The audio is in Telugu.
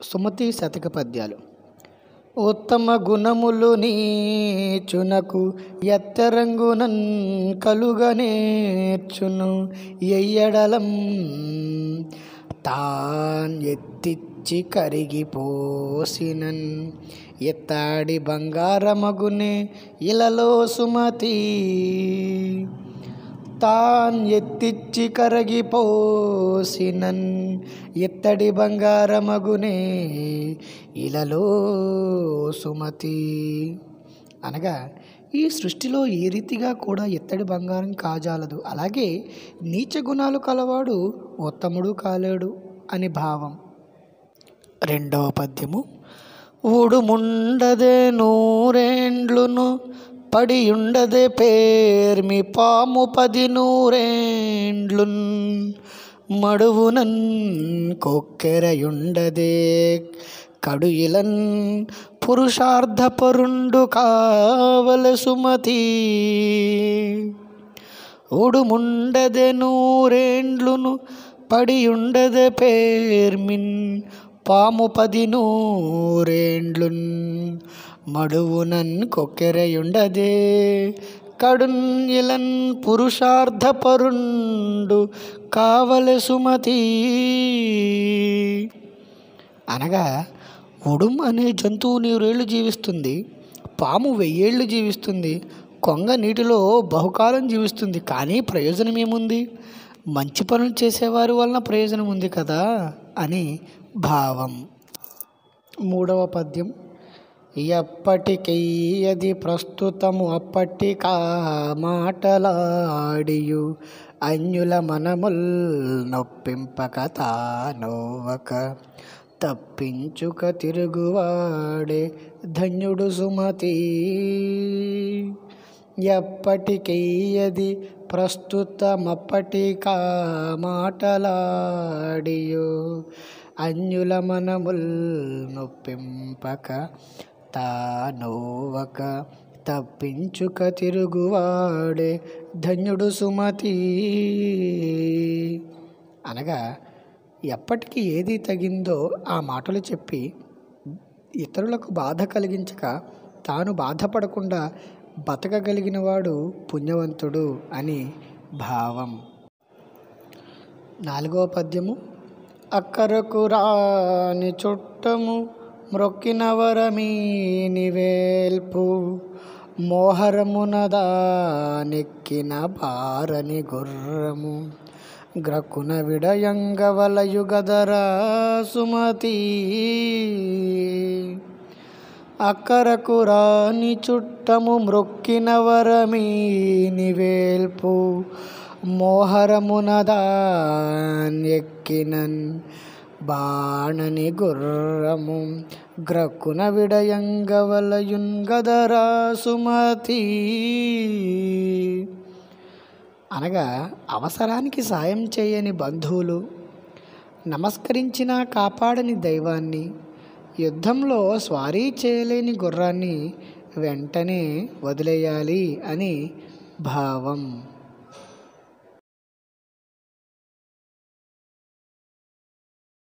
సుమతి శతక పద్యాలు ఉత్తమ గుణములు నీచునకు ఎత్తరంగునన్ కలుగనేర్చును ఎయ్యడలం తాన్ ఎత్తిచ్చి కరిగిపోసినన్ ఎత్తాడి బంగారమగునే ఇలలో సుమతి తాన్ ఎత్తిచ్చి కరగిపోసినన్ ఎత్తడి బంగారమగునే ఇలలో సుమతి అనగా ఈ సృష్టిలో ఏ రీతిగా కూడా ఎత్తడి బంగారం కాజాలదు అలాగే నీచ గుణాలు కలవాడు ఉత్తముడు కాలేడు అని భావం రెండవ పద్యము ఊడుముండదే నూరేండ్లును పడియుండదే పేర్మి పాము పది నూరేండ్లున్ మడువునన్ కొక్కెరయుండదే కడుయిలన్ పురుషార్థపరుండు కావల సుమతి ఉడుముండదే నూరేండ్లును పడియుండదే పేర్మిన్ పాము పది నూరేండ్లున్ మడువునన్ కొక్కెరయుండదే కడున్ ఇలన్ పురుషార్థపరుండు కావల సుమతి అనగా ఉడుం అనే జంతువు నూరేళ్ళు జీవిస్తుంది పాము వెయ్యేళ్ళు జీవిస్తుంది కొంగ నీటిలో బహుకాలం జీవిస్తుంది కానీ ప్రయోజనం ఏముంది మంచి పనులు చేసేవారి వలన ప్రయోజనం ఉంది కదా అని భావం మూడవ పద్యం ఎప్పటికయ్యది ప్రస్తుతము అప్పటికా మాటలాడియు అన్యుల మనముల్ నొప్పింపక తానోవక తప్పించుక తిరుగువాడే ధన్యుడు సుమతి ఎప్పటికయ్యది ప్రస్తుతమప్పటికా మాటలాడియు అన్యుల మనముల్ నొప్పింపక తానోవక తప్పించుక తిరుగువాడే ధన్యుడు సుమతి అనగా ఎప్పటికి ఏది తగిందో ఆ మాటలు చెప్పి ఇతరులకు బాధ కలిగించక తాను బాధపడకుండా బతకగలిగిన వాడు పుణ్యవంతుడు అని భావం నాలుగవ పద్యము అక్కరకు రాని చుట్టము మ్రొక్కిన వరమీని వేల్పు మోహరమునదా నెక్కిన బారని గుర్రము గ్రక్కున విడయంగవలయుగదరా సుమతి అక్కరకు రాని చుట్టము మ్రొక్కిన వరమీని వేల్పు మోహరమునదాన్యెక్కినన్ బాణని గుర్రము గ్రక్కున విడయంగవలయున్ గదరా సుమతి అనగా అవసరానికి సాయం చేయని బంధువులు నమస్కరించిన కాపాడని దైవాన్ని యుద్ధంలో స్వారీ చేయలేని గుర్రాన్ని వెంటనే వదిలేయాలి అని భావం